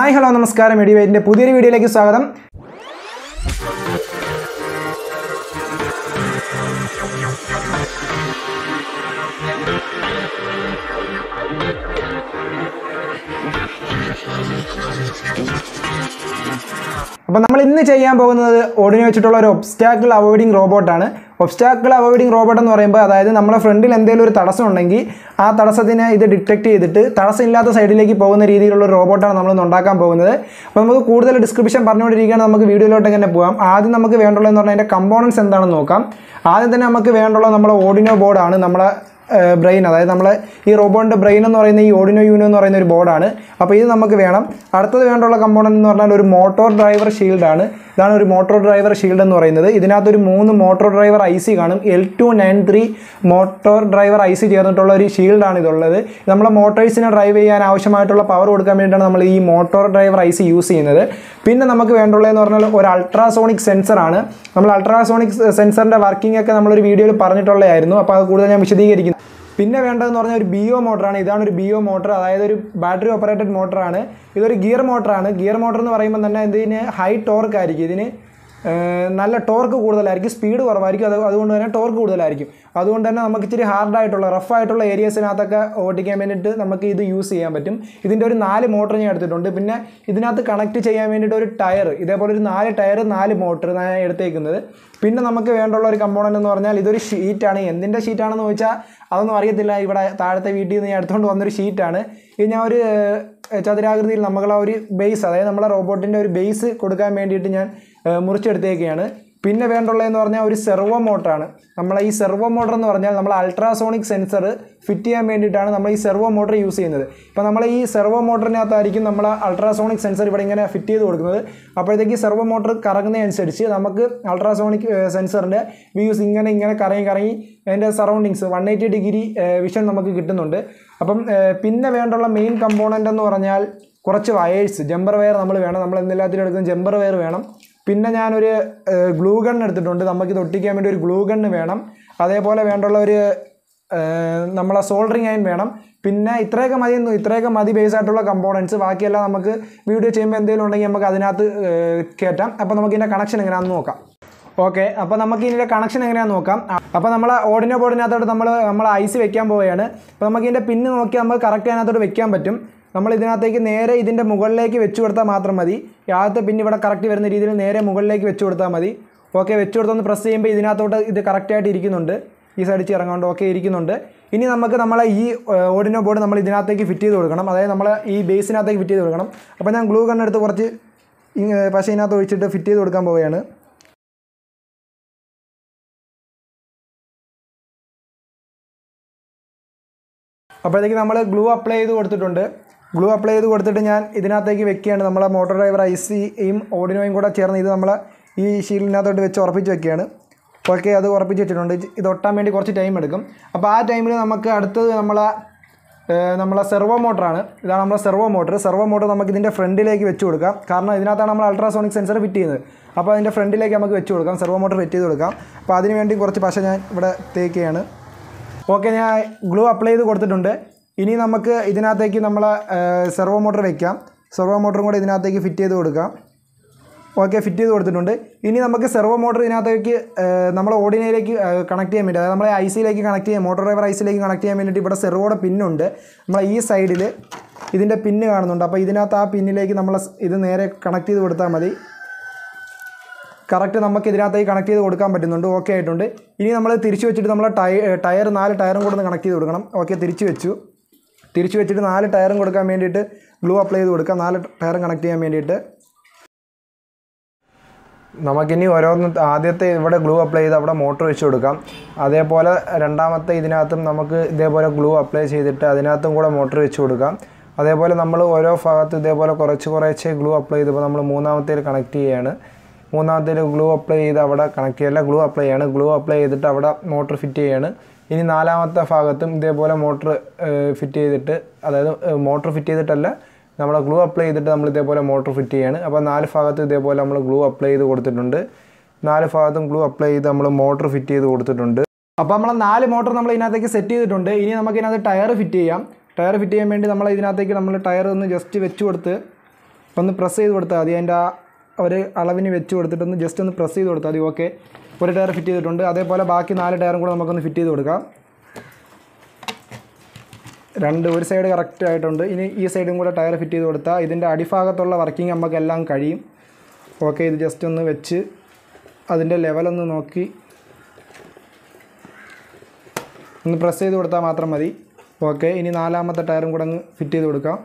hi hello നമസ്കാരം എഡിവൈറ്റിൻ്റെ പുതിയൊരു വീഡിയോയിലേക്ക് സ്വാഗതം അപ്പോൾ നമ്മൾ ഇന്ന് ചെയ്യാൻ പോകുന്നത് ഓടിനെ വെച്ചിട്ടുള്ള ഒരു ഒബ്സ്റ്റാക്കിൾ അവോയ്ഡിങ് റോബോട്ടാണ് ഒബ്സ്റ്റാക്കിൾ അവോയ്ഡിങ് റോബോട്ട് എന്ന് പറയുമ്പോൾ അതായത് നമ്മുടെ ഫ്രണ്ടിൽ എന്തെങ്കിലും ഒരു തടസ്സം ഉണ്ടെങ്കിൽ ആ തടസ്സത്തിനെ ഇത് ഡിറ്റക്ട് ചെയ്തിട്ട് തടസ്സമില്ലാത്ത സൈഡിലേക്ക് പോകുന്ന രീതിയിലുള്ള ഒരു റോബോട്ടാണ് നമ്മൾ ഇന്ന് ഉണ്ടാക്കാൻ പോകുന്നത് അപ്പോൾ നമുക്ക് കൂടുതൽ ഡിസ്ക്രിപ്ഷൻ പറഞ്ഞുകൊണ്ടിരിക്കുകയാണ് നമുക്ക് വീഡിയോയിലോട്ട് തന്നെ പോകാം ആദ്യം നമുക്ക് വേണ്ടുള്ളതെന്ന് പറഞ്ഞാൽ അതിൻ്റെ കമ്പോണൻസ് എന്താണെന്ന് നോക്കാം ആദ്യം തന്നെ നമുക്ക് വേണ്ടുള്ള നമ്മുടെ ഓഡിനോ ബോർഡാണ് നമ്മളെ ബ്രെയിൻ അതായത് നമ്മൾ ഈ റോബോട്ടിൻ്റെ ബ്രെയിൻ എന്ന് പറയുന്ന ഈ ഓഡിനോ യൂനോ എന്ന് പറയുന്ന ഒരു ബോർഡാണ് അപ്പോൾ ഇത് നമുക്ക് വേണം അടുത്തത് വേണ്ടുള്ള കമ്പോണൻറ്റ് എന്ന് പറഞ്ഞാൽ ഒരു മോട്ടോർ ഡ്രൈവർ ഷീൽഡാണ് ഇതാണ് ഒരു മോട്ടോർ ഡ്രൈവർ ഷീൽഡ് എന്ന് പറയുന്നത് ഇതിനകത്തൊരു മൂന്ന് മോട്ടോർ ഡ്രൈവർ ഐ സി കാണും L two nine three motor driver I C ചേർന്നിട്ടുള്ള ഒരു ഷീൽഡാണ് ഇതുള്ളത് നമ്മളെ മോട്ടോഴ്സിനെ ഡ്രൈവ് ചെയ്യാൻ ആവശ്യമായിട്ടുള്ള പവർ കൊടുക്കാൻ വേണ്ടിയിട്ടാണ് നമ്മൾ ഈ motor driver I C use ചെയ്യുന്നത് പിന്നെ നമുക്ക് വേണ്ടുള്ളതെന്ന് പറഞ്ഞാൽ ഒരു അൾട്രാസോണിക് സെൻസറാണ് നമ്മൾ അൾട്രാസോണിക് സെൻസറിൻ്റെ വർക്കിംഗ് ഒക്കെ നമ്മളൊരു വീഡിയോയിൽ പറഞ്ഞിട്ടുള്ളതായിരുന്നു അപ്പോൾ അത് കൂടുതൽ ഞാൻ വിശദീകരിക്കുന്നു പിന്നെ വേണ്ടതെന്ന് പറഞ്ഞാൽ ഒരു ബിഒ മോട്ടറാണ് ഇതാണ് ഒരു ബിഒ മോട്ടർ അതായത് ഒരു ബാറ്ററി ഓപ്പറേറ്റഡ് മോട്ടറാണ് ഇതൊരു ഗിയർ മോട്ടറാണ് ഗിയർ മോട്ടർ എന്ന് പറയുമ്പോൾ തന്നെ ഇതിന് ഹൈ ടോർക്ക് ആയിരിക്കും ഇതിന് ഏഹ്, നല്ല ടോർക്ക് കൂടുതലായിരിക്കും സ്പീഡ് കുറവായിരിക്കും അത് അതുകൊണ്ട് തന്നെ ടോർക്ക് കൂടുതലായിരിക്കും അതുകൊണ്ട് തന്നെ നമുക്ക് ഇച്ചിരി ഹാർഡായിട്ടുള്ള റഫായിട്ടുള്ള ഏരിയസിനകത്തൊക്കെ ഓടിക്കാൻ വേണ്ടിയിട്ട് നമുക്ക് ഇത് യൂസ് ചെയ്യാൻ പറ്റും ഇതിൻ്റെ ഒരു നാല് മോട്ടർ ഞാൻ എടുത്തിട്ടുണ്ട് പിന്നെ ഇതിനകത്ത് കണക്ട് ചെയ്യാൻ വേണ്ടിയിട്ട് ഒരു ടയർ ഇതേപോലെ ഒരു നാല് ടയർ നാല് മോട്ടർ ഞാൻ എടുത്തേക്കുന്നത് പിന്നെ നമുക്ക് വേണ്ടുള്ള ഒരു കമ്പോണൻ്റ് എന്ന് പറഞ്ഞാൽ ഇതൊരു ഷീറ്റാണ് എന്തിൻ്റെ ഷീറ്റാണെന്ന് ചോദിച്ചാൽ അതൊന്നും അറിയത്തില്ല ഇവിടെ താഴത്തെ വീട്ടിൽ നിന്ന് ഞാൻ എടുത്തുകൊണ്ട് വന്നൊരു ഷീറ്റാണ് ഇത് ഞാൻ ഒരു ഏഹ്, ചതുരാകൃതിയിൽ നമ്മളെ ഒരു ബേസ് അതായത് നമ്മളെ റോബോട്ടിൻ്റെ ഒരു ബേസ് കൊടുക്കാൻ വേണ്ടിയിട്ട് ഞാൻ ഏഹ്, മുറിച്ചെടുത്തേക്കുകയാണ് പിന്നെ വേണ്ടുള്ളതെന്ന് പറഞ്ഞാൽ ഒരു സെർവോ മോട്ടറാണ് നമ്മളെ ഈ സെർവോ മോട്ടർ എന്ന് പറഞ്ഞാൽ നമ്മൾ അൾട്രാസോണിക് സെൻസർ ഫിറ്റ് ചെയ്യാൻ വേണ്ടിയിട്ടാണ് നമ്മൾ ഈ സെർവോ മോട്ടർ യൂസ് ചെയ്യുന്നത് ഇപ്പോൾ നമ്മൾ ഈ സെർവോ മോട്ടറിനകത്തായിരിക്കും നമ്മൾ അൾട്രാസോണിക് സെൻസർ ഇവിടെ ഇങ്ങനെ ഫിറ്റ് ചെയ്ത് കൊടുക്കുന്നത് അപ്പോഴത്തേക്ക് സെർവോ മോട്ടർ കറങ്ങുന്നതനുസരിച്ച് നമുക്ക് അൾട്രാസോണിക് സെൻസറിൻ്റെ വ്യൂസ് ഇങ്ങനെ ഇങ്ങനെ കറങ്ങി കറങ്ങി അതിൻ്റെ surroundings one eighty degree vision നമുക്ക് കിട്ടുന്നുണ്ട് അപ്പം ഏഹ്, പിന്നെ വേണ്ടുള്ള മെയിൻ കമ്പോണൻ്റ് എന്ന് പറഞ്ഞാൽ കുറച്ച് വയേഴ്സ് ജമ്പർ വയർ നമ്മൾ വേണം നമ്മൾ എന്തെല്ലാത്തിനും എടുക്കുന്ന ജമ്പർ വയർ വേണം പിന്നെ ഞാനൊരു ഗ്ലൂ ഗൺ എടുത്തിട്ടുണ്ട് നമുക്കിത് ഒട്ടിക്കാൻ വേണ്ടി ഒരു ഗ്ലൂ ഗണ്ണ് വേണം അതേപോലെ വേണ്ടുള്ള ഒരു ഏഹ്, നമ്മളെ സോൾഡറിങ് അയൺ വേണം പിന്നെ ഇത്രയൊക്കെ മതി ഇത്രയൊക്കെ മതി ബേസ് ആയിട്ടുള്ള കമ്പോണൻസ് ബാക്കിയെല്ലാം നമുക്ക് വീഡിയോ ചെയ്യുമ്പോൾ എന്തെങ്കിലും ഉണ്ടെങ്കിൽ നമുക്ക് അതിനകത്ത് ഏഹ്, കയറ്റാം അപ്പോൾ നമുക്ക് ഇതിൻ്റെ കണക്ഷൻ എങ്ങനെയാണെന്ന് നോക്കാം ഓക്കെ അപ്പോൾ നമുക്ക് ഇതിൻ്റെ കണക്ഷൻ എങ്ങനെയാണെന്ന് നോക്കാം അപ്പോൾ നമ്മൾ ഓഡിനോ ബോർഡിനകത്തോട്ട് നമ്മൾ നമ്മൾ ഐസ് വെക്കാൻ പോവുകയാണ് അപ്പോൾ നമുക്ക് ഇതിൻ്റെ പിന്ന് നോക്കി നമുക്ക് കറക്റ്റ് അതിനകത്തോട്ട് വെക്കാൻ പറ്റും നമ്മൾ ഇതിനകത്തേക്ക് നേരെ ഇതിൻ്റെ മുകളിലേക്ക് വെച്ച് കൊടുത്താൽ മാത്രം മതി ഈ ആദ്യത്തെ പിൻ ഇവിടെ കറക്റ്റ് വരുന്ന രീതിയിൽ നേരെ മുകളിലേക്ക് വെച്ച് കൊടുത്താൽ മതി ഓക്കെ വെച്ച് കൊടുത്തൊന്ന് പ്രസ് ചെയ്യുമ്പോൾ ഇതിനകത്തോട്ട് ഇത് കറക്റ്റായിട്ട് ഇരിക്കുന്നുണ്ട് ഈ സൈഡിൽ ഇറങ്ങാണ്ട് ഓക്കെ ഇരിക്കുന്നുണ്ട് ഇനി നമുക്ക് നമ്മളെ ഈ ഏഹ്, ഓഡിനോ ബോർഡ് നമ്മൾ ഇതിനകത്തേക്ക് ഫിറ്റ് ചെയ്ത് കൊടുക്കണം അതായത് നമ്മൾ ഈ ബേസിനകത്തേക്ക് ഫിറ്റ് ചെയ്ത് കൊടുക്കണം അപ്പോൾ ഞാൻ ഗ്ലൂ കണ്ണെടുത്ത് കുറച്ച് ഇങ്ങ- പശ ഇതിനകത്ത് ഒഴിച്ചിട്ട് ഫിറ്റ് ചെയ്ത് കൊടുക്കാൻ പോവുകയാണ് അപ്പോഴത്തേക്ക് നമ്മൾ ഗ്ലൂ അപ്ലൈ ചെയ്ത് കൊടുത്തിട്ടുണ്ട് ഗ്ലൂ അപ്ലൈ ചെയ്ത് കൊടുത്തിട്ട് ഞാൻ ഇതിനകത്തേക്ക് വെക്കുകയാണ് നമ്മളെ മോട്ടോർ ഡ്രൈവർ ഐ സിയും ഓഡിനോയും കൂടെ ചേർന്ന് ഇത് നമ്മൾ ഈ ഷീൽഡിനകത്തോട്ട് വെച്ച് ഉറപ്പിച്ച് വെക്കുകയാണ് ഓക്കെ അത് ഉറപ്പിച്ച് വെച്ചിട്ടുണ്ട് ഇത് ഇത് ഒട്ടാൻ വേണ്ടി കുറച്ച് ടൈം എടുക്കും അപ്പോൾ ആ ടൈമിൽ നമുക്ക് അടുത്തത് നമ്മളെ ഏഹ്, നമ്മളെ സെർവോ മോട്ടറാണ് ഇതാണ് നമ്മളെ സെർവോ മോട്ടർ സെർവോ മോട്ടർ നമുക്ക് ഇതിൻ്റെ ഫ്രണ്ടിലേക്ക് വെച്ച് കൊടുക്കാം കാരണം ഇതിനകത്താണ് നമ്മൾ അൾട്രാസോണിക് സെൻസർ ഫിറ്റ് ചെയ്യുന്നത് അപ്പോൾ അതിൻ്റെ ഫ്രണ്ടിലേക്ക് നമുക്ക് വെച്ച് കൊടുക്കാം സെർവോ മോട്ടർ ഫിറ്റ് ചെയ്ത് കൊടുക്കാം അപ്പോൾ അതിന് വേണ്ടി കുറച്ച് പശ ഞാൻ ഇവിടെ തേക്കുകയാണ് ഓക്കെ ഞാൻ ഗ്ലൂ അപ്ലൈ ചെയ്ത് കൊടുത്തിട്ടുണ്ട് ഇനി നമുക്ക് ഇതിനകത്തേക്ക് നമ്മൾ സെർവോ മോട്ടർ വെക്കാം സെർവോ മോട്ടറും കൂടെ ഇതിനകത്തേക്ക് ഫിറ്റ് ചെയ്ത് കൊടുക്കാം ഓക്കെ ഫിറ്റ് ചെയ്ത് കൊടുത്തിട്ടുണ്ട് ഇനി നമുക്ക് സെർവോ മോട്ടർ ഇതിനകത്തേക്ക് നമ്മൾ ഓർഡിനയിലേക്ക് കണക്ട് ചെയ്യാൻ വേണ്ടി അതായത് നമ്മളെ ഐ സിയിലേക്ക് കണക്ട് ചെയ്യാൻ മോട്ടോർ ഡ്രൈവർ ഐ സിയിലേക്ക് കണക്ട് ചെയ്യാൻ വേണ്ടിയിട്ട് ഇവിടെ സെർവോയുടെ പിന്നുണ്ട് നമ്മളെ ഈ സൈഡിൽ ഇതിൻ്റെ പിന്ന് കാണുന്നുണ്ട് അപ്പോൾ ഇതിനകത്ത് ആ പിന്നിലേക്ക് നമ്മൾ ഇത് നേരെ കണക്ട് ചെയ്ത് കൊടുത്താൽ മതി കറക്റ്റ് നമുക്ക് ഇതിനകത്തേക്ക് കണക്ട് ചെയ്ത് കൊടുക്കാൻ പറ്റുന്നുണ്ട് ഓക്കെ ആയിട്ടുണ്ട് ഇനി നമ്മൾ തിരിച്ച് വെച്ചിട്ട് നമ്മൾ ടയർ ടയർ നാല് ടയറും കൂടെ ഒന്ന് കണക്ട് ചെയ്ത് കൊടുക്കണം ഓക്കെ തിരിച്ച് വെച്ചു തിരിച്ച് വെച്ചിട്ട് നാല് ടയറും കൊടുക്കാൻ വേണ്ടിയിട്ട് ഗ്ലൂ അപ്ലൈ ചെയ്ത് കൊടുക്കാം നാല് ടയറും കണക്ട് ചെയ്യാൻ വേണ്ടിയിട്ട് നമുക്കിനി ഓരോന്ന് ആദ്യത്തെ ഇവിടെ ഗ്ലൂ അപ്ലൈ ചെയ്ത് അവിടെ മോട്ടർ വെച്ച് കൊടുക്കാം അതേപോലെ രണ്ടാമത്തെ ഇതിനകത്തും നമുക്ക് ഇതേപോലെ ഗ്ലൂ അപ്ലൈ ചെയ്തിട്ട് അതിനകത്തും കൂടെ മോട്ടർ വെച്ച് കൊടുക്കാം അതേപോലെ നമ്മൾ ഓരോ ഭാഗത്ത് ഇതേപോലെ കുറച്ച് കുറേശ്ശെ ഗ്ലൂ അപ്ലൈ ചെയ്തപ്പോൾ നമ്മൾ മൂന്നാമത്തേൽ കണക്ട് ചെയ്യുകയാണ് മൂന്നാമത്തേൽ ഗ്ലൂ അപ്ലൈ ചെയ്ത് അവിടെ കണക്ട് ചെയ്യല്ല ഗ്ലൂ അപ്ലൈ ചെയ്യാണ് ഗ്ലൂ അപ്ലൈ ചെയ്തിട്ട് അവിടെ മോട്ടർ ഫിറ്റ് ചെയ്യാണ് ഇനി നാലാമത്തെ ഭാഗത്തും ഇതേപോലെ മോട്ടർ ഫിറ്റ് ചെയ്തിട്ട് അതായത് മോട്ടർ ഫിറ്റ് ചെയ്തിട്ടല്ല നമ്മൾ ഗ്ലൂ അപ്ലൈ ചെയ്തിട്ട് നമ്മൾ ഇതേപോലെ മോട്ടർ ഫിറ്റ് ചെയ്യാണ് അപ്പോൾ നാല് ഭാഗത്തും ഇതേപോലെ നമ്മൾ ഗ്ലൂ അപ്ലൈ ചെയ്ത് കൊടുത്തിട്ടുണ്ട് നാല് ഭാഗത്തും ഗ്ലൂ അപ്ലൈ ചെയ്ത് നമ്മൾ മോട്ടർ ഫിറ്റ് ചെയ്ത് കൊടുത്തിട്ടുണ്ട് അപ്പോൾ നമ്മൾ നാല് മോട്ടർ നമ്മൾ ഇതിനകത്തേക്ക് സെറ്റ് ചെയ്തിട്ടുണ്ട് ഇനി നമുക്ക് ഇതിനകത്ത് ടയർ ഫിറ്റ് ചെയ്യാം ടയർ ഫിറ്റ് ചെയ്യാൻ വേണ്ടി നമ്മൾ ഇതിനകത്തേക്ക് നമ്മൾ ടയർ ഒന്ന് ജസ്റ്റ് വെച്ച് കൊടുത്ത് ഒന്ന് പ്രസ് ചെയ്ത് കൊടുത്താൽ മതി അതിൻ്റെ ആ ഒരു അളവിന് വെച്ച് കൊടുത്തിട്ടൊന്ന് ജസ്റ്റ് ഒന്ന് പ്രസ് ചെയ്ത് കൊടുത്താൽ മതി ഓക്കെ ഒരു ടയർ ഫിറ്റ് ചെയ്തിട്ടുണ്ട് അതേപോലെ ബാക്കി നാല് ടയറും കൂടെ നമുക്കൊന്ന് ഫിറ്റ് ചെയ്ത് കൊടുക്കാം രണ്ട് ഒരു സൈഡ് കറക്റ്റ് ആയിട്ടുണ്ട് ഇനി ഈ സൈഡും കൂടെ ടയർ ഫിറ്റ് ചെയ്ത് കൊടുത്താൽ ഇതിൻ്റെ അടിഭാഗത്തുള്ള വർക്കിംഗ് നമുക്കെല്ലാം കഴിയും ഓക്കെ ഇത് ജസ്റ്റ് ഒന്ന് വെച്ച് അതിൻ്റെ ലെവലൊന്ന് നോക്കി ഒന്ന് പ്രസ് ചെയ്ത് കൊടുത്താൽ മാത്രം മതി ഓക്കെ ഇനി നാലാമത്തെ ടയറും കൂടെ അങ്ങ് ഫിറ്റ് ചെയ്ത് കൊടുക്കാം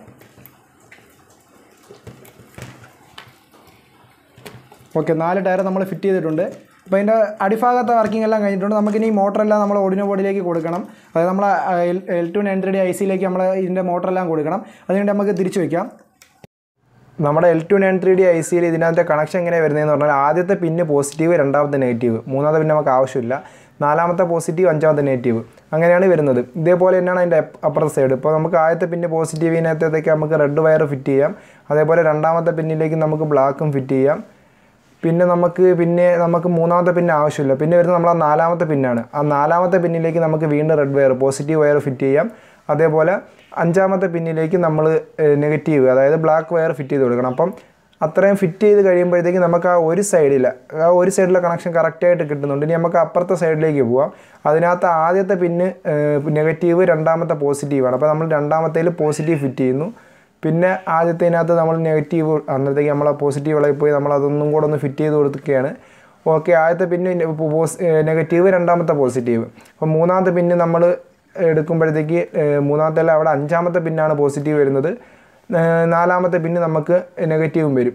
ഓക്കെ നാല് ടയർ നമ്മൾ ഫിറ്റ് ചെയ്തിട്ടുണ്ട് അപ്പോൾ അതിൻ്റെ അടിഭാഗത്തെ വർക്കിംഗ് എല്ലാം കഴിഞ്ഞിട്ടുണ്ട് നമുക്കിനി ഈ മോട്ടറെല്ലാം നമ്മൾ ഓടിനോ ബോർഡിലേക്ക് കൊടുക്കണം അതായത് നമ്മൾ L two nine three D I സിയിലേക്ക് നമ്മൾ ഇതിൻ്റെ മോട്ടറെല്ലാം കൊടുക്കണം അതിനുവേണ്ടി നമുക്ക് തിരിച്ചു വയ്ക്കാം നമ്മുടെ L two nine three D I സിയിൽ ഇതിനകത്തെ കണക്ഷൻ എങ്ങനെ വരുന്നതെന്ന് പറഞ്ഞാൽ ആദ്യത്തെ പിന്ന് പോസിറ്റീവ് രണ്ടാമത്തെ നെഗറ്റീവ് മൂന്നാമത്തെ പിന്നെ നമുക്ക് ആവശ്യമില്ല നാലാമത്തെ പോസിറ്റീവ് അഞ്ചാമത്തെ നെഗറ്റീവ് അങ്ങനെയാണ് വരുന്നത് ഇതേപോലെ തന്നെയാണ് അതിൻ്റെ അപ്പുറത്തെ സൈഡ് ഇപ്പോൾ നമുക്ക് ആദ്യത്തെ പിന്നെ പോസിറ്റീവിനകത്തേക്ക് നമുക്ക് റെഡ് വയർ ഫിറ്റ് ചെയ്യാം അതേപോലെ രണ്ടാമത്തെ പിന്നിലേക്ക് നമുക്ക് ബ്ലാക്കും ഫിറ്റ് ചെയ്യാം പിന്നെ നമുക്ക് പിന്നെ നമുക്ക് മൂന്നാമത്തെ പിന്ന് ആവശ്യമില്ല പിന്നെ വരുന്നത് നമ്മൾ ആ നാലാമത്തെ പിന്നാണ് ആ നാലാമത്തെ പിന്നിലേക്ക് നമുക്ക് വീണ്ടും red wire positive wire fit ചെയ്യാം അതേപോലെ അഞ്ചാമത്തെ പിന്നിലേക്ക് നമ്മൾ നെഗറ്റീവ് അതായത് ബ്ലാക്ക് വയർ ഫിറ്റ് ചെയ്ത് കൊടുക്കണം അപ്പം അത്രയും ഫിറ്റ് ചെയ്ത് കഴിയുമ്പോഴത്തേക്ക് നമുക്ക് ആ ഒരു സൈഡിൽ ആ ഒരു സൈഡിലെ കണക്ഷൻ കറക്റ്റായിട്ട് കിട്ടുന്നുണ്ട് ഇനി നമുക്ക് അപ്പുറത്തെ സൈഡിലേക്ക് പോവാം അതിനകത്ത് ആദ്യത്തെ പിന്ന് നെഗറ്റീവ് രണ്ടാമത്തെ പോസിറ്റീവാണ് അപ്പോൾ നമ്മൾ രണ്ടാമത്തേൽ പോസിറ്റീവ് ഫിറ്റ് ചെയ്യുന്നു പിന്നെ ആദ്യത്തേനകത്ത് നമ്മൾ നെഗറ്റീവ് അന്നത്തേക്ക് നമ്മൾ ആ പോസിറ്റീവ് ഇളകി പോയി നമ്മൾ അതൊന്നും കൂടെ ഒന്ന് ഫിറ്റ് ചെയ്ത് കൊടുക്കുകയാണ് ഓക്കെ ആദ്യത്തെ പിന്നെ നെഗറ്റീവ് രണ്ടാമത്തെ പോസിറ്റീവ് അപ്പോൾ മൂന്നാമത്തെ പിന്നെ നമ്മൾ എടുക്കുമ്പോഴത്തേക്ക് മൂന്നാമത്തെ അല്ല അവിടെ അഞ്ചാമത്തെ പിന്നാണ് പോസിറ്റീവ് വരുന്നത് ഏഹ് നാലാമത്തെ പിന്നെ നമുക്ക് നെഗറ്റീവും വരും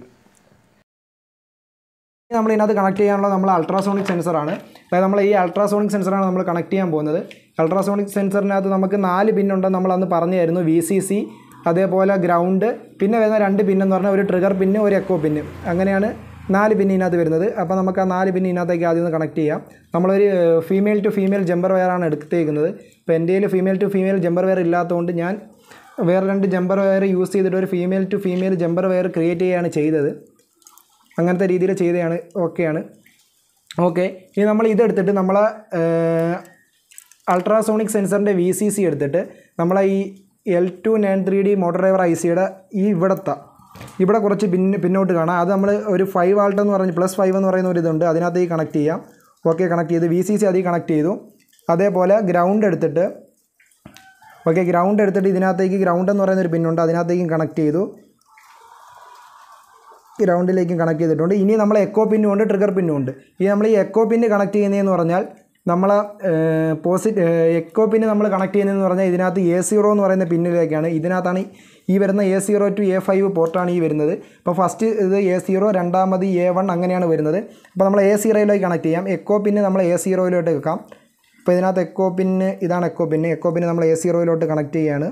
നമ്മൾ ഇതിനകത്ത് കണക്ട് ചെയ്യാനുള്ള നമ്മൾ അൾട്രാസോണിക് സെൻസറാണ് അതായത് നമ്മൾ ഈ അൾട്രാസോണിക് സെൻസറാണ് നമ്മൾ കണക്ട് ചെയ്യാൻ പോകുന്നത് അൾട്രാസോണിക് സെൻസറിനകത്ത് നമുക്ക് നാല് പിന്നുണ്ടെന്ന് നമ്മൾ അന്ന് പറഞ്ഞായിരുന്നു വി സി സി അതേപോലെ ഗ്രൗണ്ട് പിന്നെ വരുന്ന രണ്ട് പിന്നെന്ന് പറഞ്ഞാൽ ഒരു ട്രിഗർ പിന്ന് ഒരു എക്കോ പിന്ന് അങ്ങനെയാണ് നാല് പിന്ന് ഇതിനകത്ത് വരുന്നത് അപ്പോൾ നമുക്ക് ആ നാല് പിന്ന് ഇതിനകത്തേക്ക് ആദ്യം ഒന്ന് കണക്ട് ചെയ്യാം നമ്മളൊരു ഫീമെയിൽ ടു ഫീമെയിൽ ജമ്പർ വയറാണ് എടുത്തേക്കുന്നത് ഇപ്പോൾ എൻ്റെ കയ്യിൽ female to female jumper wire ഇല്ലാത്തതുകൊണ്ട് ഞാൻ വേറെ രണ്ട് ജമ്പർ വയർ യൂസ് ചെയ്തിട്ട് ഒരു female to female jumper wire create ചെയ്യുകയാണ് ചെയ്തത് അങ്ങനത്തെ രീതിയിൽ ചെയ്തതാണ് ഓക്കെയാണ് ഓക്കെ ഇനി നമ്മൾ ഇതെടുത്തിട്ട് നമ്മൾ അൾട്രാസോണിക് സെൻസറിൻ്റെ വി സി സി എടുത്തിട്ട് നമ്മളെ ഈ L two nine three D motor driver I സിയുടെ ഈ ഇവിടത്തെ ഇവിടെ കുറച്ച് പിന്ന് പിന്നോട്ട് കാണാം അത് നമ്മൾ ഒരു ഫൈവ് ആൾട്ട് എന്ന് പറഞ്ഞ് പ്ലസ് ഫൈവ് എന്ന് പറയുന്ന ഒരു ഇതുണ്ട് അതിനകത്തേക്ക് കണക്ട് ചെയ്യാം ഓക്കെ കണക്ട് ചെയ്ത് വി സി സി അതിൽ കണക്ട് ചെയ്തു അതേപോലെ ഗ്രൗണ്ട് എടുത്തിട്ട് ഓക്കെ ഗ്രൗണ്ട് എടുത്തിട്ട് ഇതിനകത്തേക്ക് ഗ്രൗണ്ട് എന്ന് പറയുന്ന ഒരു പിന്നുണ്ട് അതിനകത്തേക്കും കണക്ട് ചെയ്തു ഗ്രൗണ്ടിലേക്കും കണക്ട് ചെയ്തിട്ടുണ്ട് ഇനി നമ്മൾ എക്കോ പിന്നും ഉണ്ട് ട്രിഗർ പിന്നും ഉണ്ട് ഇനി നമ്മൾ ഈ എക്കോ പിന്ന് കണക്ട് ചെയ്യുന്നതെന്ന് പറഞ്ഞാൽ നമ്മൾ പോസിറ്റ് എക്കോ പിന്ന് നമ്മൾ കണക്ട് ചെയ്യുന്നതെന്ന് പറഞ്ഞാൽ ഇതിനകത്ത് എ സീറോ എന്ന് പറയുന്ന പിന്നിലേക്കാണ് ഇതിനകത്താണ് ഈ വരുന്ന A zero to A five പോർട്ടാണ് ഈ വരുന്നത് അപ്പോൾ ഫസ്റ്റ് ഇത് എ സീറോ രണ്ടാമത് എ വൺ അങ്ങനെയാണ് വരുന്നത് അപ്പോൾ നമ്മൾ എ സീറോയിലേക്ക് കണക്ട് ചെയ്യാം എക്കോ പിന്ന് നമ്മൾ എ സീറോയിലോട്ട് വെക്കാം അപ്പോൾ ഇതിനകത്ത് എക്കോ പിന്ന് ഇതാണ് എക്കോ പിന്ന് എക്കോ പിന്ന് നമ്മൾ എ സീറോയിലോട്ട് കണക്ട് ചെയ്യുകയാണ്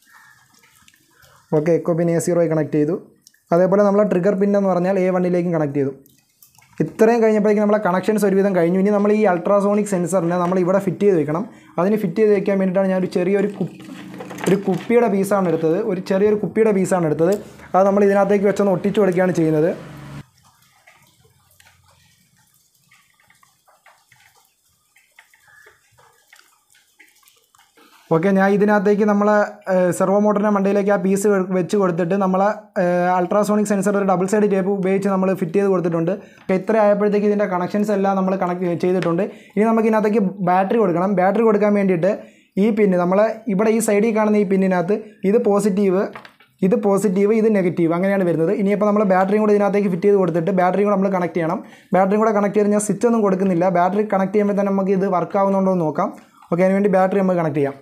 ഓക്കെ എക്കോ പിൻ എ സീറോയിൽ കണക്ട് ചെയ്തു അതേപോലെ നമ്മൾ ട്രിഗർ പിൻ എന്ന് പറഞ്ഞാൽ എ വണ്ണിലേക്കും കണക്ട് ചെയ്തു ഇത്രയും കഴിഞ്ഞപ്പോഴേക്കും നമ്മളെ കണക്ഷൻസ് ഒരുവിധം കഴിഞ്ഞു ഇനി നമ്മൾ ഈ അൾട്രാസോണിക് സെൻസറിനെ നമ്മൾ ഇവിടെ ഫിറ്റ് ചെയ്ത് വെക്കണം അതിന് ഫിറ്റ് ചെയ്ത് വെക്കാൻ വേണ്ടിയിട്ടാണ് ഞാൻ ഒരു ചെറിയൊരു കുപ്പി ഒരു കുപ്പിയുടെ പീസാണ് എടുത്തത് ഒരു ചെറിയൊരു കുപ്പിയുടെ പീസാണ് എടുത്തത് അത് നമ്മൾ ഇതിനകത്തേക്ക് വെച്ചൊന്ന് ഒട്ടിച്ചു കൊടുക്കുകയാണ് ചെയ്യുന്നത് ഓക്കെ ഞാൻ ഇതിനകത്തേക്ക് നമ്മൾ സെർവോ മോട്ടറിൻ്റെ മണ്ടയിലേക്ക് ആ പീസ് വെച്ച് കൊടുത്തിട്ട് നമ്മൾ അൾട്രാസോണിക് സെൻസർ ഒരു ഡബിൾ സൈഡ് ടേപ്പ് ഉപയോഗിച്ച് നമ്മൾ ഫിറ്റ് ചെയ്ത് കൊടുത്തിട്ടുണ്ട് അപ്പോൾ ഇത്ര ആയപ്പോഴത്തേക്ക് ഇതിൻ്റെ കണക്ഷൻസ് എല്ലാം നമ്മൾ കണക്ട് ചെയ്തിട്ടുണ്ട് ഇനി നമുക്ക് ഇതിനകത്തേക്ക് ബാറ്ററി കൊടുക്കണം ബാറ്ററി കൊടുക്കാൻ വേണ്ടിയിട്ട് ഈ പിന്ന് നമ്മൾ ഇവിടെ ഈ സൈഡിൽ കാണുന്ന ഈ പിന്നിനകത്ത് ഇത് പോസിറ്റീവ് ഇത് പോസിറ്റീവ് ഇത് നെഗറ്റീവ് അങ്ങനെയാണ് വരുന്നത് ഇനിയിപ്പോൾ നമ്മൾ ബാറ്ററിയും കൂടെ ഇതിനകത്തേക്ക് ഫിറ്റ് ചെയ്ത് കൊടുത്തിട്ട് ബാറ്ററിയും കൂടെ നമ്മൾ കണക്ട് ചെയ്യണം ബാറ്ററിയും കൂടെ കണക്ട് ചെയ്ത് ഞാൻ സ്വിച്ച് ഒന്നും കൊടുക്കുന്നില്ല ബാറ്ററി കണക്ട് ചെയ്യുമ്പോൾ തന്നെ നമുക്ക് ഇത് വർക്ക് ആവുന്നുണ്ടോ എന്ന് നോക്കാം ഓക്കെ അതിന് വേണ്ടി ബാറ്ററി നമുക്ക് കണക്ട് ചെയ്യാം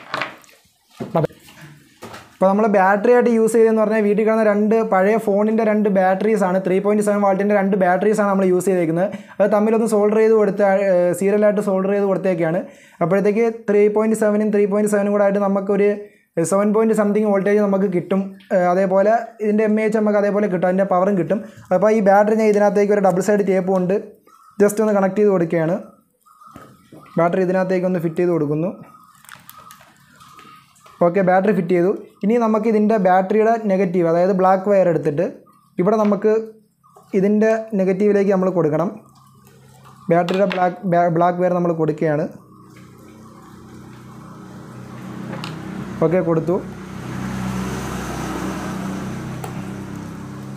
ഇപ്പോൾ നമ്മൾ ബാറ്ററി ആയിട്ട് യൂസ് ചെയ്തതെന്ന് പറഞ്ഞാൽ വീട്ടിൽ കാണുന്ന രണ്ട് പഴയ ഫോണിൻ്റെ രണ്ട് ബാറ്ററീസ് ആണ് ത്രീ പോയിൻറ്റ് സെവൻ വാൾട്ടിൻ്റെ രണ്ട് ബാറ്ററീസ് ആണ് നമ്മൾ യൂസ് ചെയ്തേക്കുന്നത് അത് തമ്മിലൊന്ന് സോൾഡർ ചെയ്ത് കൊടുത്ത സീരിയലായിട്ട് സോൾഡർ ചെയ്ത് കൊടുത്തേക്കാണ് അപ്പോഴത്തേക്ക് ത്രീ പോയിൻറ്റ് സെവനും ത്രീ പോയിൻറ്റ് സെവനും കൂടെ ആയിട്ട് നമുക്കൊരു സെവൻ പോയിൻറ്റ് സംതിങ് വോൾട്ടേജ് നമുക്ക് കിട്ടും ഏഹ് അതേപോലെ ഇതിൻ്റെ എം എച്ച് നമുക്ക് അതേപോലെ കിട്ടും അതിൻ്റെ പവറും കിട്ടും അപ്പോൾ ഈ ബാറ്ററി ഞാൻ ഇതിനകത്തേക്ക് ഒരു ഡബിൾ സൈഡ് ടേപ്പ് കൊണ്ട് ജസ്റ്റ് ഒന്ന് കണക്ട് ചെയ്ത് കൊടുക്കുകയാണ് ബാറ്ററി ഇതിനകത്തേക്ക് ഒന്ന് ഫിറ്റ് ചെയ്ത് കൊടുക്കുന്നു ഓക്കെ ബാറ്ററി ഫിറ്റ് ചെയ്തു ഇനി നമുക്ക് ഇതിൻ്റെ ബാറ്ററിയുടെ നെഗറ്റീവ് അതായത് ബ്ലാക്ക് വയർ എടുത്തിട്ട് ഇവിടെ നമുക്ക് ഇതിൻ്റെ നെഗറ്റീവിലേക്ക് നമ്മൾ കൊടുക്കണം ബാറ്ററിയുടെ ബ്ലാക്ക് ബ്ലാക്ക് വയർ നമ്മൾ കൊടുക്കുകയാണ് ഓക്കെ കൊടുത്തു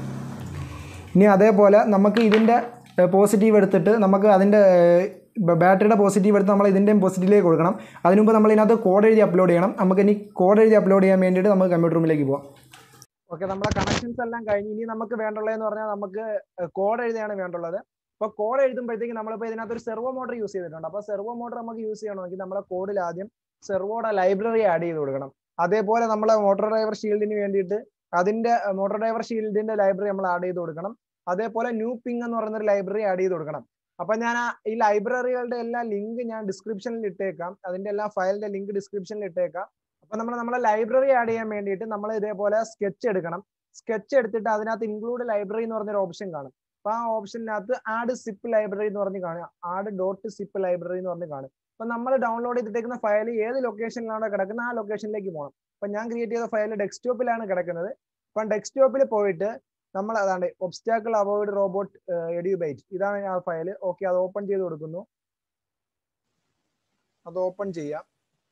ഇനി അതേപോലെ നമുക്ക് ഇതിൻ്റെ പോസിറ്റീവ് എടുത്തിട്ട് നമുക്ക് അതിൻ്റെ ബാറ്ററിയുടെ പോസിറ്റീവ് എടുത്ത് നമ്മൾ ഇതിൻ്റെയും പോസിറ്റീവിലേക്ക് കൊടുക്കണം അതിന് മുമ്പ് നമ്മൾ ഇതിനകത്ത് കോഡ് എഴുതി അപ്ലോഡ് ചെയ്യണം നമുക്ക് ഇനി കോഡ് എഴുതി അപ്ലോഡ് ചെയ്യാൻ വേണ്ടിയിട്ട് നമുക്ക് കമ്പ്യൂട്ടർ റൂമിലേക്ക് പോകാം ഓക്കെ നമ്മുടെ കണക്ഷൻസ് എല്ലാം കഴിഞ്ഞ് ഇനി നമുക്ക് വേണ്ടുള്ളതെന്ന് പറഞ്ഞാൽ നമുക്ക് കോഡ് എഴുതിയാണ് വേണ്ടുള്ളത് അപ്പോൾ കോഡ് എഴുതുമ്പോഴത്തേക്ക് നമ്മളിപ്പോൾ ഇതിനകത്ത് ഒരു സെർവോ മോട്ടർ യൂസ് ചെയ്തിട്ടുണ്ട് അപ്പോൾ സെർവോ മോട്ടർ നമുക്ക് യൂസ് ചെയ്യണമെങ്കിൽ നമ്മളെ കോഡിൽ ആദ്യം സെർവോയുടെ ലൈബ്രറി ആഡ് ചെയ്ത് കൊടുക്കണം അതേപോലെ നമ്മളെ മോട്ടോർ ഡ്രൈവർ ഷീൽഡിന് വേണ്ടിയിട്ട് അതിന്റെ മോട്ടോർ ഡ്രൈവർ ഷീൽഡിന്റെ ലൈബ്രറി നമ്മൾ ആഡ് ചെയ്ത് കൊടുക്കണം അതേപോലെ ന്യൂ പിങ് എന്ന് പറയുന്ന ഒരു ലൈബ്രറി ആഡ് ചെയ്ത് കൊടുക്കണം അപ്പൊ ഞാൻ ആ ഈ ലൈബ്രറികളുടെ എല്ലാ ലിങ്ക് ഞാൻ ഡിസ്ക്രിപ്ഷനിൽ ഇട്ടേക്കാം അതിന്റെ എല്ലാ ഫയലിന്റെ ലിങ്ക് ഡിസ്ക്രിപ്ഷനിൽ ഇട്ടേക്കാം അപ്പൊ നമ്മൾ നമ്മളെ ലൈബ്രറി ആഡ് ചെയ്യാൻ വേണ്ടിയിട്ട് നമ്മൾ ഇതേപോലെ സ്കെച്ച് എടുക്കണം സ്കെച്ച് എടുത്തിട്ട് അതിനകത്ത് ഇൻക്ലൂഡ് ലൈബ്രറി എന്ന് പറഞ്ഞൊരു ഓപ്ഷൻ കാണും അപ്പൊ ആ ഓപ്ഷനകത്ത് ആഡ് സിപ്പ് ലൈബ്രറി എന്ന് പറഞ്ഞ് കാണുക ആഡ് ഡോട്ട് സിപ്പ് ലൈബ്രറി എന്ന് പറഞ്ഞ് കാണും അപ്പൊ നമ്മൾ ഡൗൺലോഡ് ചെയ്തിട്ടേക്കുന്ന ഫയൽ ഏത് ലൊക്കേഷനിലാണോ കിടക്കുന്നത് ആ ലൊക്കേഷനിലേക്ക് പോകണം അപ്പൊ ഞാൻ ക്രിയേറ്റ് ചെയ്ത ഫയൽ ഡെസ്ക്ടോപ്പിലാണ് കിടക്കുന്നത് അപ്പൊ ഡെസ്ക്ടോപ്പിൽ പോയിട്ട് നമ്മൾ അതാണ്ട് ഒബ്സ്റ്റാക്കിൾ അവോയ്ഡ് റോബോട്ട് എഡ്യൂബൈറ്റ് ഇതാണ് ആ ഫയൽ ഓക്കെ അത് ഓപ്പൺ ചെയ്ത് കൊടുക്കുന്നു അത് ഓപ്പൺ ചെയ്യാം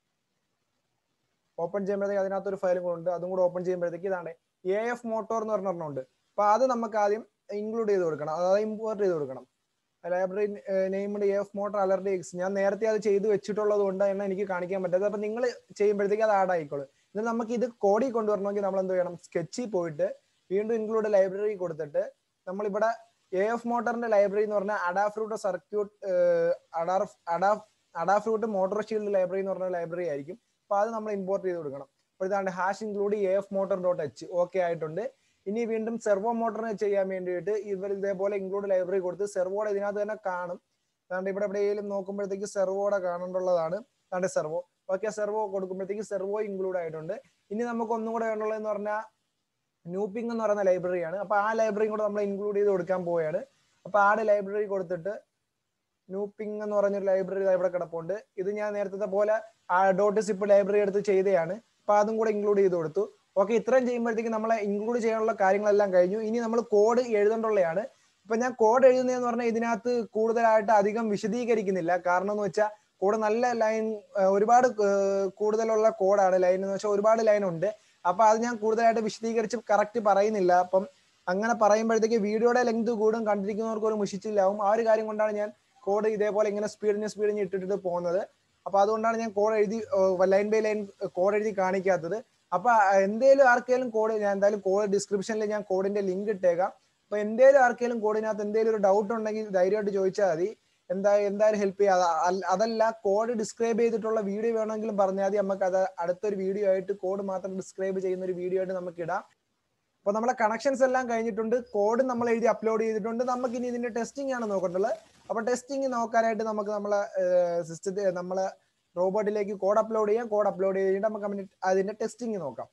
ഓപ്പൺ ചെയ്യുമ്പോഴത്തേക്ക് അതിനകത്ത് ഒരു ഫയലും കൂടെ ഉണ്ട് അതും കൂടെ ഓപ്പൺ ചെയ്യുമ്പോഴത്തേക്ക് ഇതാണ് എ എഫ് മോട്ടോർ എന്ന് പറഞ്ഞ ഒരെണ്ണമുണ്ട് അപ്പൊ അത് നമുക്ക് ആദ്യം ഇൻക്ലൂഡ് ചെയ്ത് കൊടുക്കണം അതായത് ഇമ്പോർട്ട് ചെയ്ത് കൊടുക്കണം library named A F motor അലർട്ട് എക്സ് ഞാൻ നേരത്തെ അത് ചെയ്ത് വെച്ചിട്ടുള്ളത് കൊണ്ട് തന്നെ എനിക്ക് കാണിക്കാൻ പറ്റാത്തത് അപ്പൊ നിങ്ങൾ ചെയ്യുമ്പോഴത്തേക്ക് അത് ആഡ് ആയിക്കോളും ഇത് നമുക്ക് ഇത് കോഡിൽ കൊണ്ടുവരണമെങ്കിൽ നമ്മൾ എന്ത് ചെയ്യണം സ്കെച്ചിൽ പോയിട്ട് വീണ്ടും ഇൻക്ലൂഡ് ലൈബ്രറി കൊടുത്തിട്ട് നമ്മളിവിടെ എ എഫ് മോട്ടറിന്റെ ലൈബ്രറി എന്ന് പറഞ്ഞാൽ അഡാഫ്രൂട്ട് സർക്യൂട്ട് അഡാർ അഡാ അഡാഫ്രൂട്ട് മോട്ടോർ ഷീൽഡ് ലൈബ്രറി എന്ന് പറഞ്ഞ ലൈബ്രറി ആയിരിക്കും അപ്പൊ അത് നമ്മൾ ഇമ്പോർട്ട് ചെയ്ത് കൊടുക്കണം അപ്പോൾ ഇതാണ്ട് hash include A F motor dot H okay ആയിട്ടുണ്ട് ഇനി വീണ്ടും സെർവോ മോട്ടറിനെ ചെയ്യാൻ വേണ്ടിയിട്ട് ഇവർ ഇതേപോലെ ഇൻക്ലൂഡ് ലൈബ്രറി കൊടുത്ത് സെർവോടെ ഇതിനകത്ത് തന്നെ കാണും അതുകൊണ്ട് ഇവിടെ എവിടെയെങ്കിലും നോക്കുമ്പോഴത്തേക്ക് സെർവോടെ കാണേണ്ടുള്ളതാണ് അതാണ്ട് സെർവോ ഓക്കെ സെർവോ കൊടുക്കുമ്പോഴത്തേക്ക് സെർവോ ഇൻക്ലൂഡ് ആയിട്ടുണ്ട് ഇനി നമുക്ക് ഒന്നും കൂടെ വേണ്ടുള്ളതെന്ന് പറഞ്ഞാൽ ന്യൂപ്പിംഗ് എന്ന് പറയുന്ന ലൈബ്രറിയാണ് അപ്പൊ ആ ലൈബ്രറി കൂടെ നമ്മൾ ഇൻക്ലൂഡ് ചെയ്ത് കൊടുക്കാൻ പോവുകയാണ് അപ്പൊ ആഡ് ലൈബ്രറി കൊടുത്തിട്ട് ന്യൂപ്പിംഗ് എന്ന് പറഞ്ഞൊരു ലൈബ്രറി ഇവിടെ കിടപ്പുണ്ട് ഇത് ഞാൻ നേരത്തെ പോലെ ആ ഡോട്ട് സിപ്പ് ലൈബ്രറി എടുത്ത് ചെയ്തതാണ് അപ്പൊ അതും കൂടെ ഇൻക്ലൂഡ് ചെയ്ത് കൊടുത്തു ഓക്കെ ഇത്രയും ചെയ്യുമ്പോഴത്തേക്ക് നമ്മളെ ഇൻക്ലൂഡ് ചെയ്യാനുള്ള കാര്യങ്ങളെല്ലാം കഴിഞ്ഞു ഇനി നമ്മൾ കോഡ് എഴുതേണ്ടുള്ളതാണ് ഇപ്പൊ ഞാൻ കോഡ് എഴുതുന്നതെന്ന് പറഞ്ഞാൽ ഇതിനകത്ത് കൂടുതലായിട്ട് അധികം വിശദീകരിക്കുന്നില്ല കാരണം എന്ന് വെച്ചാൽ കോഡ് നല്ല ലൈൻ ഒരുപാട് കൂടുതലുള്ള കോഡാണ് ലൈൻ എന്ന് വെച്ചാൽ ഒരുപാട് ലൈൻ ഉണ്ട് അപ്പൊ അത് ഞാൻ കൂടുതലായിട്ട് വിശദീകരിച്ച് കറക്റ്റ് പറയുന്നില്ല അപ്പം അങ്ങനെ പറയുമ്പോഴത്തേക്ക് വീഡിയോയുടെ ലെങ്ത് കൂടും കണ്ടിരിക്കുന്നവർക്ക് ഒരു മുഷിച്ചില്ലാവും ആ ഒരു കാര്യം കൊണ്ടാണ് ഞാൻ കോഡ് ഇതേപോലെ ഇങ്ങനെ സ്പീഡിന് സ്പീഡിന് ഇട്ടിട്ട് പോകുന്നത് അപ്പൊ അതുകൊണ്ടാണ് ഞാൻ കോഡ് എഴുതി ലൈൻ ബൈ ലൈൻ കോഡ് എഴുതി കാണിക്കാത്തത് അപ്പൊ എന്തേലും ആർക്കെങ്കിലും കോഡ് ഞാൻ എന്തായാലും കോഡ് ഡിസ്ക്രിപ്ഷനിൽ ഞാൻ കോഡിന്റെ ലിങ്ക് ഇട്ടേക്കാം അപ്പൊ എന്തേലും ആർക്കെങ്കിലും കോഡിനകത്ത് എന്തെങ്കിലും ഒരു ഡൗട്ട് ഉണ്ടെങ്കിൽ ധൈര്യമായിട്ട് ചോദിച്ചാൽ മതി എന്താ എന്തായാലും ഹെൽപ്പ് ചെയ്യാം അതല്ല കോഡ് ഡിസ്ക്രൈബ് ചെയ്തിട്ടുള്ള വീഡിയോ വേണമെങ്കിലും പറഞ്ഞാൽ മതി നമുക്ക് അത് അടുത്തൊരു വീഡിയോ ആയിട്ട് കോഡ് മാത്രം ഡിസ്ക്രൈബ് ചെയ്യുന്ന ഒരു വീഡിയോ ആയിട്ട് നമുക്ക് ഇടാം അപ്പൊ നമ്മളെ കണക്ഷൻസ് എല്ലാം കഴിഞ്ഞിട്ടുണ്ട് കോഡ് നമ്മൾ എഴുതി അപ്ലോഡ് ചെയ്തിട്ടുണ്ട് നമുക്ക് ഇനി ഇതിന്റെ ടെസ്റ്റിംഗ് ആണ് നോക്കേണ്ടത് അപ്പൊ ടെസ്റ്റിംഗ് നോക്കാനായിട്ട് നമുക്ക് നമ്മളെ സിസ്റ്റത്തിൽ നമ്മളെ റോബോട്ടിലേക്ക് കോഡ് അപ്ലോഡ് ചെയ്യാം കോഡ് അപ്ലോഡ് ചെയ്തിട്ട് നമുക്ക് അതിന്റെ ടെസ്റ്റിംഗ് നോക്കാം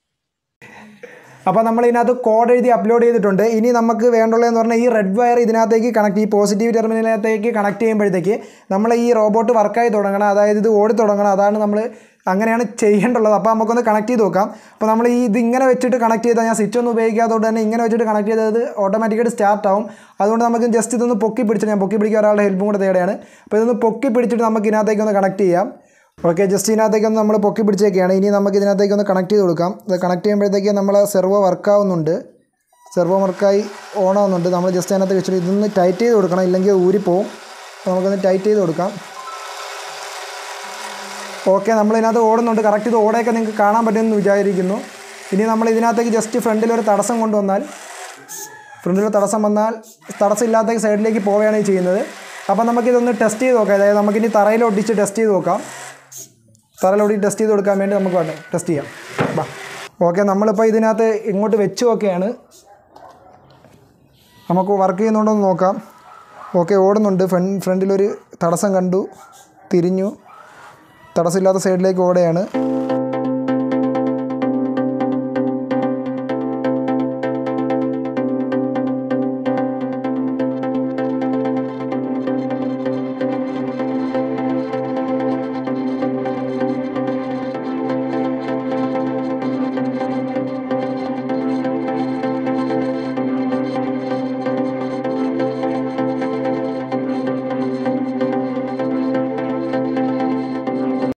അപ്പോൾ നമ്മൾ ഇതിനകത്ത് കോഡ് എഴുതി അപ്ലോഡ് ചെയ്തിട്ടുണ്ട് ഇനി നമുക്ക് വേണ്ടുള്ളതെന്ന് പറഞ്ഞാൽ ഈ റെഡ് വയർ ഇതിനകത്തേക്ക് കണക്ട് ഈ പോസിറ്റീവ് ടെർമിനലിനകത്തേക്ക് കണക്ട് ചെയ്യുമ്പോഴത്തേക്ക് നമ്മൾ ഈ റോബോട്ട് വർക്കായി തുടങ്ങണം അതായത് ഇത് ഓടി തുടങ്ങണം അതാണ് നമ്മൾ അങ്ങനെയാണ് ചെയ്യേണ്ടുള്ളത് അപ്പോൾ നമുക്കൊന്ന് കണക്ട് ചെയ്ത് നോക്കാം അപ്പോൾ നമ്മൾ ഈ ഇത് ഇങ്ങനെ വെച്ചിട്ട് കണക്ട് ചെയ്താൽ ഞാൻ സ്വിച്ച് ഒന്നും ഉപയോഗിക്കാത്തതുകൊണ്ട് തന്നെ ഇങ്ങനെ വെച്ചിട്ട് കണക്ട് ചെയ്തത് ഓട്ടോമാറ്റിക്കായിട്ട് സ്റ്റാർട്ട് ആവും അതുകൊണ്ട് നമുക്ക് ജസ്റ്റ് ഇതൊന്ന് പൊക്കി പിടിച്ചിട്ട് ഞാൻ പൊക്കി പിടിക്കാൻ ഒരാളുടെ ഹെൽപ്പും കൂടെ തേടെയാണ് അപ്പോൾ ഇതൊന്ന് പൊക്കി പിടിച്ചിട്ട് നമുക്ക് ഇതിനകത്തേക്ക് ഒന്ന് കണക്ട് ചെയ്യാം ഓക്കെ ജസ്റ്റ് ഇതിനകത്തേക്കൊന്ന് നമ്മൾ പൊക്കി പിടിച്ചേക്കാണ് ഇനി നമുക്ക് ഇതിനകത്തേക്ക് ഒന്ന് കണക്ട് ചെയ്ത് കൊടുക്കാം ഇത് കണക്ട് ചെയ്യുമ്പോഴത്തേക്ക് നമ്മൾ സെർവോ വർക്കാവുന്നുണ്ട് സെർവോ വർക്കായി ഓൺ ആവുന്നുണ്ട് നമ്മൾ ജസ്റ്റ് അതിനകത്ത് വെച്ചിട്ട് ഇതൊന്ന് ടൈറ്റ് ചെയ്ത് കൊടുക്കണം ഇല്ലെങ്കിൽ ഊരിപ്പോവും അപ്പോൾ നമുക്കൊന്ന് ടൈറ്റ് ചെയ്ത് കൊടുക്കാം ഓക്കെ നമ്മൾ ഇതിനകത്ത് ഓടുന്നുണ്ട് കറക്റ്റ് ഇത് ഓടയൊക്കെ നിങ്ങൾക്ക് കാണാൻ പറ്റുമെന്ന് വിചാരിക്കുന്നു ഇനി നമ്മൾ ഇതിനകത്തേക്ക് ജസ്റ്റ് ഫ്രണ്ടിൽ ഒരു തടസ്സം കൊണ്ടുവന്നാൽ ഫ്രണ്ടിൽ തടസ്സം വന്നാൽ തടസ്സം ഇല്ലാത്ത സൈഡിലേക്ക് പോവുകയാണ് ഈ ചെയ്യുന്നത് അപ്പോൾ നമുക്കിതൊന്ന് ടെസ്റ്റ് ചെയ്ത് നോക്കാം അതായത് നമുക്കിനി തറയിൽ ഒട്ടിച്ച് ടെസ്റ്റ് ചെയ്ത് നോക്കാം തറയിലൊടി ടെസ്റ്റ് ചെയ്ത് കൊടുക്കാൻ വേണ്ടി നമുക്ക് വേണ്ട ടെസ്റ്റ് ചെയ്യാം ബാ ഓക്കെ നമ്മളിപ്പോൾ ഇതിനകത്ത് ഇങ്ങോട്ട് വെച്ച് നോക്കുകയാണ് നമുക്ക് വർക്ക് ചെയ്യുന്നുണ്ടോ എന്ന് നോക്കാം ഓക്കെ ഓടുന്നുണ്ട് ഫ്രണ്ട് ഫ്രണ്ടിലൊരു തടസ്സം കണ്ടു തിരിഞ്ഞു തടസ്സമില്ലാത്ത സൈഡിലേക്ക് ഓടുകയാണ്